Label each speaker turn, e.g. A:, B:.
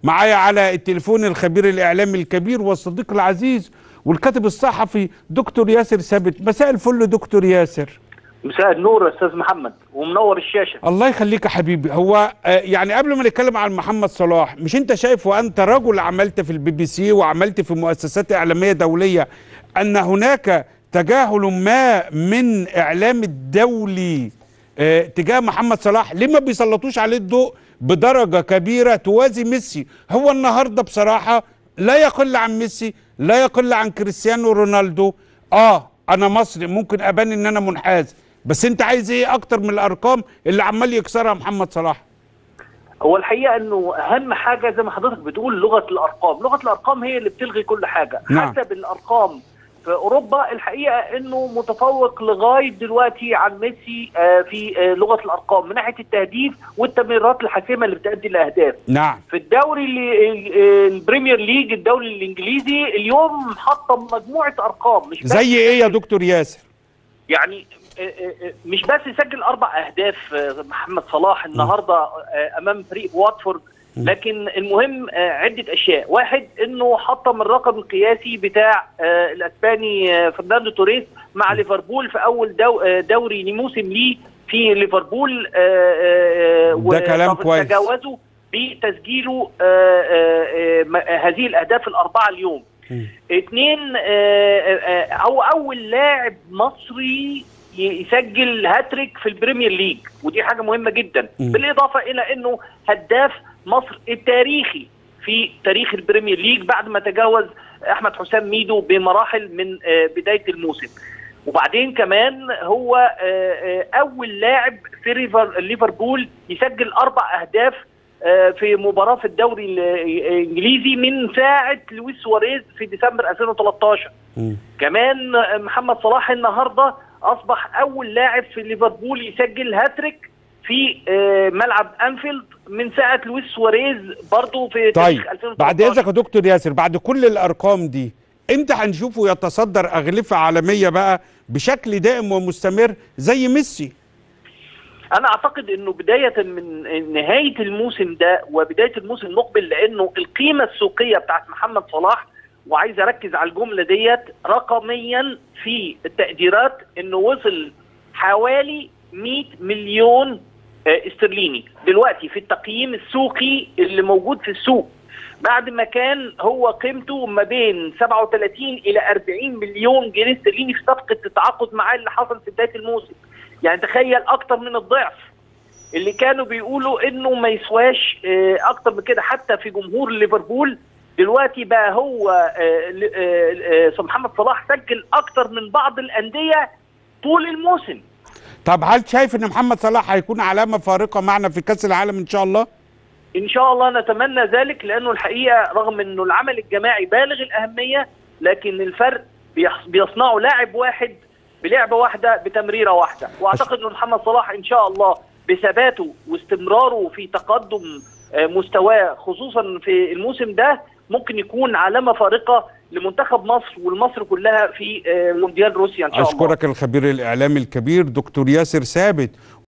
A: معايا على التليفون الخبير الاعلامي الكبير والصديق العزيز والكاتب الصحفي دكتور ياسر ثابت مساء الفل دكتور ياسر
B: مساء النور يا استاذ محمد ومنور الشاشه
A: الله يخليك يا حبيبي هو آه، يعني قبل ما نتكلم عن محمد صلاح مش انت شايف وانت رجل عملت في البي بي سي وعملت في مؤسسات اعلاميه دوليه ان هناك تجاهل ما من اعلام الدولي آه، تجاه محمد صلاح ليه ما بيسلطوش عليه الضوء بدرجه كبيره توازي ميسي هو النهارده بصراحه لا يقل عن ميسي لا يقل عن كريستيانو رونالدو اه انا مصري ممكن ابان ان انا منحاز بس انت عايز ايه اكتر من الارقام اللي عمال يكسرها محمد صلاح
B: هو الحقيقه انه اهم حاجه زي ما حضرتك بتقول لغه الارقام لغه الارقام هي اللي بتلغي كل حاجه
A: نعم.
B: حتى بالارقام في اوروبا الحقيقه انه متفوق لغايه دلوقتي عن ميسي آه، في آه، لغه الارقام من ناحيه التهديف والتمريرات الحاسمه اللي بتؤدي لاهداف
A: نعم
B: في الدوري اللي ال- البريمير ليج الدوري الانجليزي اليوم حطم مجموعه ارقام مش بس
A: زي ايه يا دكتور ياسر
B: يعني آه، آه، آه، مش بس يسجل اربع اهداف آه، محمد صلاح النهارده آه، امام فريق واتفورد لكن المهم آه، عده اشياء واحد انه حطم الرقم القياسي بتاع آه، الاسباني آه، فرناندو توريس مع ليفربول في اول دو آه، دوري موسم ليه في ليفربول آه، آه،
A: ده كلام
B: وطب-
A: كويس.
B: تجاوزوا بتسجيله آه، آه، آه، م- هذه الاهداف الاربعه اليوم اثنين آه، آه، هو اول لاعب مصري ي- يسجل هاتريك في البريمير ليج ودي حاجه مهمه جدا
A: مم.
B: بالاضافه الى انه هداف مصر التاريخي في تاريخ البريمير ليج بعد ما تجاوز احمد حسام ميدو بمراحل من آه، بدايه الموسم وبعدين كمان هو آه، آه، اول لاعب في ريفر- ليفربول يسجل اربع اهداف آه، في مباراه في الدوري ال- الانجليزي من ساعه لويس سواريز في ديسمبر 2013
A: مم.
B: كمان محمد صلاح النهارده اصبح اول لاعب في ليفربول يسجل هاتريك في آه، ملعب انفيلد من ساعه لويس سواريز برضه في
A: طيب
B: تاريخ 2013
A: بعد اذنك يا دكتور ياسر بعد كل الارقام دي امتى هنشوفه يتصدر اغلفه عالميه بقى بشكل دائم ومستمر زي ميسي
B: انا اعتقد انه بدايه من نهايه الموسم ده وبدايه الموسم المقبل لانه القيمه السوقيه بتاعت محمد صلاح وعايز اركز على الجمله ديت رقميا في التقديرات انه وصل حوالي 100 مليون آه، استرليني دلوقتي في التقييم السوقي اللي موجود في السوق بعد ما كان هو قيمته ما بين 37 الى 40 مليون جنيه استرليني في صفقه التعاقد معاه اللي حصل في بدايه الموسم يعني تخيل اكتر من الضعف اللي كانوا بيقولوا انه ما يسواش آه، اكتر من كده حتى في جمهور ليفربول دلوقتي بقى هو آه، ل- آه، آه، محمد صلاح سجل اكتر من بعض الانديه طول الموسم
A: طب هل شايف ان محمد صلاح هيكون علامه فارقه معنا في كاس العالم ان شاء الله
B: ان شاء الله نتمنى ذلك لانه الحقيقه رغم انه العمل الجماعي بالغ الاهميه لكن الفرق بيحص- بيصنعه لاعب واحد بلعبه واحده بتمريره واحده واعتقد ان محمد صلاح ان شاء الله بثباته واستمراره في تقدم آه، مستواه خصوصا في الموسم ده ممكن يكون علامه فارقه لمنتخب مصر والمصر كلها في آه، مونديال روسيا ان شاء الله
A: اشكرك الخبير الاعلامي الكبير دكتور ياسر ثابت